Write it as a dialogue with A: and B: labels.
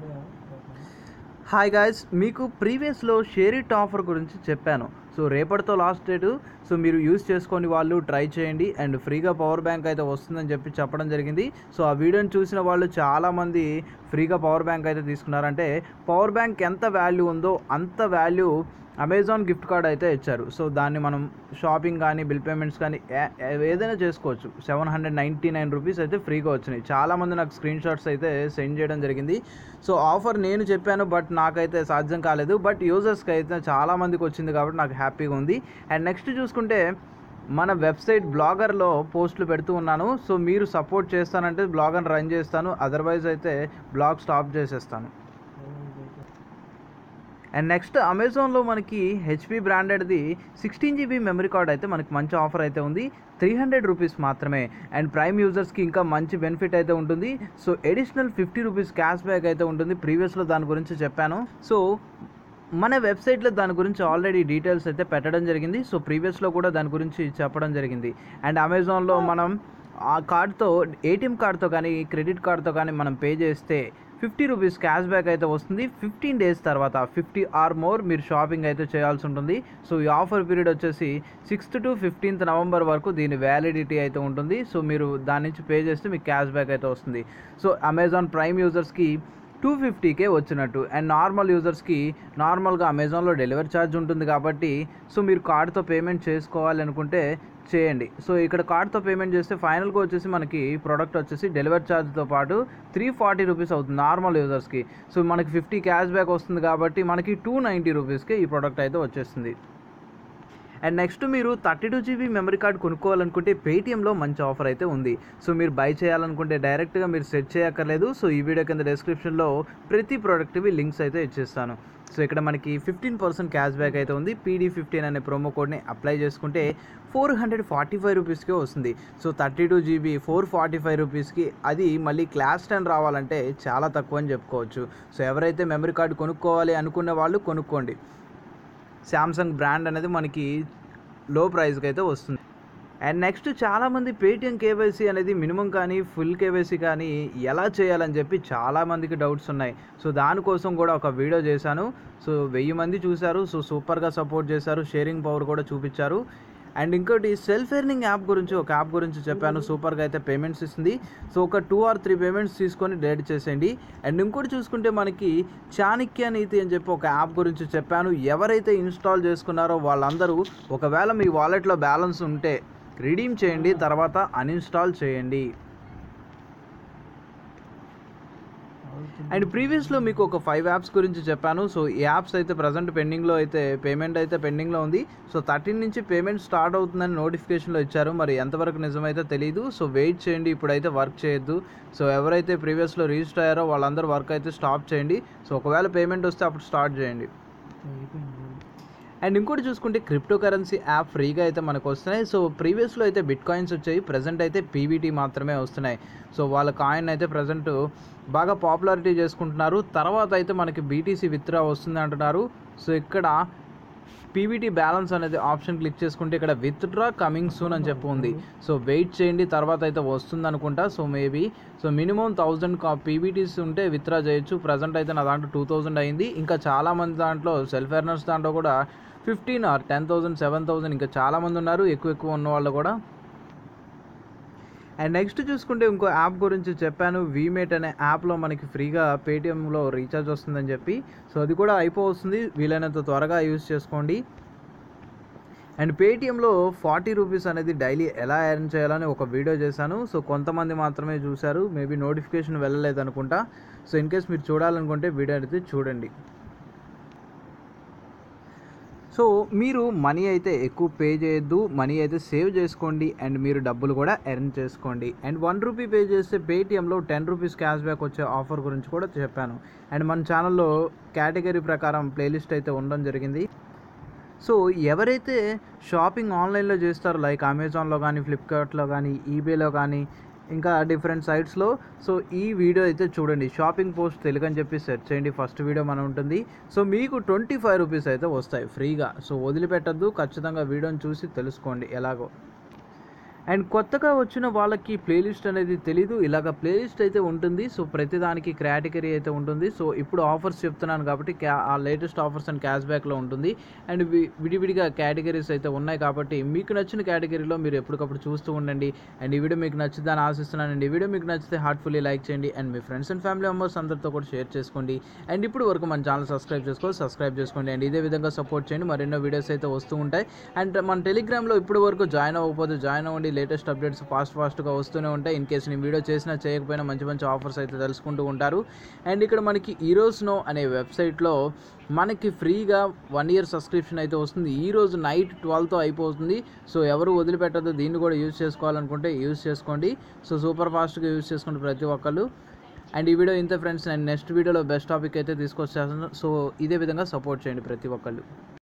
A: hi guys మీకు ప్రీవియస్లో share it offer గురించి చెప్పాను సో రేపటితో లాస్ట్ డేట్ సో మీరు యూస్ చేసుకొని వాళ్ళు ట్రై చేయండి అండ్ ఫ్రీగా పవర్ బ్యాంక్ అయితే వస్తుందని చెప్పి చెప్పడం జరిగింది సో ఆ వీడియోని చూసిన వాళ్ళు చాలామంది ఫ్రీగా పవర్ బ్యాంక్ అయితే తీసుకున్నారంటే పవర్ బ్యాంక్ ఎంత వాల్యూ ఉందో అంత వాల్యూ అమెజాన్ గిఫ్ట్ కార్డ్ అయితే ఇచ్చారు సో దాన్ని మనం షాపింగ్ కానీ బిల్ పేమెంట్స్ కానీ ఏ- ఏ- ఏదైనా చేసుకోవచ్చు seven hundred ninety nine rupees అయితే ఫ్రీగా వచ్చినాయి చాలామంది నాకు స్క్రీన్ షాట్స్ అయితే సెండ్ చేయడం జరిగింది సో ఆఫర్ నేను చెప్పాను బట్ నాకైతే సాధ్యం కాలేదు బట్ యూజర్స్కి అయితే చాలామందికి వచ్చింది కాబట్టి నాకు హ్యాపీగా ఉంది అండ్ నెక్స్ట్ చూసుకుంటే మన వెబ్సైట్ బ్లాగర్లో పోస్టులు పెడుతూ ఉన్నాను సో మీరు సపోర్ట్ చేస్తానంటే బ్లాగర్ రన్ చేస్తాను అదర్వైజ్ అయితే బ్లాగ్ స్టాప్ చేసేస్తాను అండ్ నెక్స్ట్ అమెజాన్లో మనకి హెచ్పి బ్రాండెడ్ది సిక్స్టీన్ జీబీ మెమరీ కార్డ్ అయితే మనకి మంచి ఆఫర్ అయితే ఉంది త్రీ హండ్రెడ్ రూపీస్ మాత్రమే అండ్ ప్రైమ్ యూజర్స్కి ఇంకా మంచి బెనిఫిట్ అయితే ఉంటుంది so additional fifty rupees cash back అయితే ఉంటుంది ప్రీవియస్లో దాని గురించి చెప్పాను సో మన వెబ్సైట్లో దాని గురించి ఆల్రెడీ డీటెయిల్స్ అయితే పెట్టడం జరిగింది సో ప్రీవియస్లో కూడా దాని గురించి చెప్పడం జరిగింది అండ్ అమెజాన్లో మనం ఆ కార్డ్తో ఏటీఎం కార్డ్తో కానీ క్రెడిట్ కార్డ్తో కానీ మనం పే చేస్తే ఫిఫ్టీ రూపీస్ క్యాష్ బ్యాక్ అయితే వస్తుంది ఫిఫ్టీన్ డేస్ తర్వాత ఫిఫ్టీ ఆర్ మోర్ మీరు షాపింగ్ అయితే చేయాల్సి ఉంటుంది సో ఈ ఆఫర్ పీరియడ్ వచ్చేసి సిక్స్త్ టు ఫిఫ్టీన్త్ నవంబర్ వరకు దీని వ్యాలిడిటీ అయితే ఉంటుంది సో మీరు దాని నుంచి పే చేస్తే మీకు క్యాష్ బ్యాక్ అయితే వస్తుంది సో అమెజాన్ ప్రైమ్ యూజర్స్కి టూ ఫిఫ్టీకే వచ్చినట్టు అండ్ నార్మల్ యూజర్స్కి నార్మల్గా అమెజాన్లో డెలివరీ ఛార్జ్ ఉంటుంది కాబట్టి సో మీరు కార్డ్తో పేమెంట్ చేసుకోవాలి అనుకుంటే చేయండి సో ఇక్కడ కార్డ్తో పేమెంట్ చేస్తే ఫైనల్గా వచ్చేసి మనకి ప్రోడక్ట్ వచ్చేసి డెలివరీ ఛార్జ్తో పాటు త్రీ ఫార్టీ రూపీస్ అవుతుంది నార్మల్ యూజర్స్కి సో మనకి ఫిఫ్టీ క్యాష్ బ్యాక్ వస్తుంది కాబట్టి మనకి టూ నైంటీ రూపీస్కి ఈ ప్రోడక్ట్ అయితే వచ్చేస్తుంది అండ్ నెక్స్ట్ మీరు thirty two GB memory card కొనుక్కోవాలనుకుంటే పేటీఎంలో మంచి ఆఫర్ అయితే ఉంది సో మీరు బై చేయాలనుకుంటే డైరెక్ట్గా మీరు సెట్ చేయక్కర్లేదు సో ఈ వీడియో కింద డిస్క్రిప్షన్లో ప్రతి ప్రోడక్ట్వి లింక్స్ అయితే ఇచ్చేస్తాను సో ఇక్కడ మనకి ఫిఫ్టీన్ పర్సెంట్ క్యాష్ బ్యాక్ అయితే ఉంది పీడీ ఫిఫ్టీన్ అనే ప్రోమో కోడ్ని అప్లై చేసుకుంటే ఫోర్ హండ్రెడ్ ఫార్టీ ఫైవ్ రూపీస్కే వస్తుంది so thirty two GB four forty five రూపీస్కి అది మళ్ళీ క్లాస్ టెన్ రావాలంటే చాలా తక్కువ అని చెప్పుకోవచ్చు సో ఎవరైతే మెమరీ కార్డు కొనుక్కోవాలి అనుకునే వాళ్ళు కొనుక్కోండి శాంసంగ్ బ్రాండ్ అనేది మనకి లో ప్రైస్కి అయితే వస్తుంది అండ్ నెక్స్ట్ చాలామంది పేటిఎం కేవైసీ అనేది మినిమం కానీ ఫుల్ కేవైసీ కానీ ఎలా చేయాలని చెప్పి చాలామందికి డౌట్స్ ఉన్నాయి సో దానికోసం కూడా ఒక వీడియో చేశాను సో వెయ్యి మంది చూశారు సో సూపర్గా సపోర్ట్ చేశారు షేరింగ్ పవర్ కూడా చూపించారు అండ్ ఇంకోటి సెల్ఫ్ ఎర్నింగ్ యాప్ గురించి ఒక యాప్ గురించి చెప్పాను సూపర్గా అయితే పేమెంట్స్ ఇస్తుంది సో ఒక టూ ఆర్ త్రీ పేమెంట్స్ తీసుకొని డెలిట్ చేసేయండి అండ్ ఇంకోటి చూసుకుంటే మనకి చాణక్య నీతి అని చెప్పి ఒక యాప్ గురించి చెప్పాను ఎవరైతే ఇన్స్టాల్ చేసుకున్నారో వాళ్ళందరూ ఒకవేళ మీ వాలెట్లో బ్యాలెన్స్ ఉంటే రిడీమ్ చేయండి తర్వాత అన్ఇన్స్టాల్ చేయండి అండ్ ప్రీవియస్లో మీకు ఒక ఫైవ్ యాప్స్ గురించి చెప్పాను సో ఈ యాప్స్ అయితే ప్రజెంట్ పెండింగ్లో అయితే పేమెంట్ అయితే పెండింగ్లో ఉంది సో థర్టీన్ నుంచి పేమెంట్ స్టార్ట్ అవుతుందని నోటిఫికేషన్లో ఇచ్చారు మరి ఎంతవరకు నిజమైతే తెలియదు సో వెయిట్ చేయండి ఇప్పుడైతే వర్క్ చేయొద్దు సో ఎవరైతే ప్రీవియస్లో రిజిస్టర్ అయ్యారో వాళ్ళందరూ వర్క్ అయితే స్టాప్ చేయండి సో ఒకవేళ పేమెంట్ వస్తే అప్పుడు స్టార్ట్ చేయండి అండ్ ఇంకోటి చూసుకుంటే క్రిప్టో కరెన్సీ యాప్ ఫ్రీగా అయితే మనకు వస్తున్నాయి సో ప్రీవియస్లో అయితే బిట్ కాయిన్స్ వచ్చాయి ప్రజెంట్ అయితే పీవీటీ మాత్రమే వస్తున్నాయి సో వాళ్ళ కాయిన్ అయితే ప్రజెంట్ బాగా పాపులారిటీ చేసుకుంటున్నారు తర్వాత అయితే మనకి బీటీసీ విత్డ్రా వస్తుంది అంటున్నారు సో ఇక్కడ పీవీటీ బ్యాలెన్స్ అనేది ఆప్షన్ క్లిక్ చేసుకుంటే ఇక్కడ విత్డ్రా కమింగ్ సూన్ అని చెప్పి ఉంది సో వెయిట్ చేయండి తర్వాత అయితే వస్తుంది అనుకుంటా so maybe so minimum thousand PVTs ఉంటే విత్డ్రా చేయొచ్చు ప్రజెంట్ అయితే నా దాంట్లో టూ థౌజండ్ అయింది ఇంకా చాలామంది దాంట్లో సెల్ఫ్ ఎర్నర్స్ దాంట్లో కూడా fifteen or ten thousand seven thousand ఇంకా చాలామంది ఉన్నారు ఎక్కువ ఎక్కువ ఉన్న వాళ్ళు కూడా అండ్ నెక్స్ట్ చూసుకుంటే ఇంకో యాప్ గురించి చెప్పాను వీమేట్ అనే యాప్లో మనకి ఫ్రీగా పేటిఎంలో రీఛార్జ్ వస్తుందని చెప్పి సో అది కూడా అయిపోతుంది వీలైనంత త్వరగా యూస్ చేసుకోండి అండ్ పేటిఎంలో ఫార్టీ రూపీస్ అనేది డైలీ ఎలా ఎర్న్ చేయాలని ఒక వీడియో చేశాను సో కొంతమంది మాత్రమే చూశారు మేబీ నోటిఫికేషన్ వెళ్ళలేదు అనుకుంటా సో ఇన్ కేస్ మీరు చూడాలనుకుంటే వీడియో అయితే చూడండి సో మీరు మనీ అయితే ఎక్కువ పే చేయొద్దు మనీ అయితే సేవ్ చేసుకోండి అండ్ మీరు డబ్బులు కూడా ఎర్న్ చేసుకోండి అండ్ వన్ రూపీ పే చేస్తే పేటిఎంలో టెన్ రూపీస్ క్యాష్ బ్యాక్ వచ్చే ఆఫర్ గురించి కూడా చెప్పాను అండ్ మన ఛానల్లో కేటగిరీ ప్రకారం ప్లేలిస్ట్ అయితే ఉండడం జరిగింది సో ఎవరైతే షాపింగ్ ఆన్లైన్లో చేస్తారో లైక్ అమెజాన్లో కానీ ఫ్లిప్కార్ట్లో కానీ ఈబేలో కానీ ఇంకా డిఫరెంట్ సైట్స్లో సో ఈ వీడియో అయితే చూడండి షాపింగ్ పోస్ట్ తెలుగు అని చెప్పి సెర్చ్ చేయండి ఫస్ట్ వీడియో మనం ఉంటుంది సో మీకు ట్వంటీ ఫైవ్ రూపీస్ అయితే వస్తాయి ఫ్రీగా సో వదిలిపెట్టద్దు ఖచ్చితంగా వీడియోని చూసి తెలుసుకోండి ఎలాగో అండ్ కొత్తగా వచ్చిన వాళ్ళకి ప్లేలిస్ట్ అనేది తెలీదు ఇలాగ ప్లేలిస్ట్ అయితే ఉంటుంది సో ప్రతిదానికి కేటగిరీ అయితే ఉంటుంది సో ఇప్పుడు ఆఫర్స్ చెప్తున్నాను కాబట్టి క్యా ఆ లేటెస్ట్ ఆఫర్స్ అండ్ క్యాష్ బ్యాక్లో ఉంటుంది అండ్ వి- విడివిడిగా కేటగిరీస్ అయితే ఉన్నాయి కాబట్టి మీకు నచ్చిన కేటగిరీలో మీరు ఎప్పటికప్పుడు చూస్తూ ఉండండి అండ్ ఈ వీడియో మీకు నచ్చుతుందని ఆశిస్తున్నాను అండ్ ఈ వీడియో మీకు నచ్చితే హార్ట్ఫుల్లీ లైక్ చేయండి అండ్ మీ ఫ్రెండ్స్ అండ్ ఫ్యామిలీ మెంబర్స్ అందరితో కూడా షేర్ చేసుకోండి అండ్ ఇప్పుడు వరకు మన ఛానల్ సబ్స్క్రైబ్ చేసుకోవాలి సబ్స్క్రైబ్ చేసుకోండి అండ్ ఇదే విధంగా సపోర్ట్ చేయండి మరెన్నో వీడియోస్ అయితే వస్తూ ఉంటాయి అండ్ మన టెలిగ్రామ్లో ఇప్పుడు వరకు జాయిన్ అవ్వకపోతే జాయిన్ అవ్వండి లేటెస్ట్ అప్డేట్స్ ఫాస్ట్ ఫాస్ట్గా వస్తూనే ఉంటాయి ఇన్ కేసు నేను వీడియో చేసినా చేయకపోయినా మంచి మంచి ఆఫర్స్ అయితే తెలుసుకుంటూ ఉంటారు అండ్ ఇక్కడ మనకి ఈరోజ్ నో అనే వెబ్సైట్లో మనకి ఫ్రీగా వన్ ఇయర్ సబ్స్క్రిప్షన్ అయితే వస్తుంది ఈ రోజు నైట్ ట్వెల్వ్తో అయిపోతుంది సో ఎవరు వదిలిపెట్టద్దు దీన్ని కూడా యూజ్ చేసుకోవాలనుకుంటే యూజ్ చేసుకోండి సో సూపర్ ఫాస్ట్గా యూజ్ చేసుకోండి ప్రతి ఒక్కళ్ళు అండ్ ఈ వీడియో ఇంత ఫ్రెండ్స్ అండ్ నెక్స్ట్ వీడియోలో బెస్ట్ టాపిక్ అయితే తీసుకొచ్చేస్తాను సో ఇదే విధంగా సపోర్ట్ చేయండి ప్రతి ఒక్కళ్ళు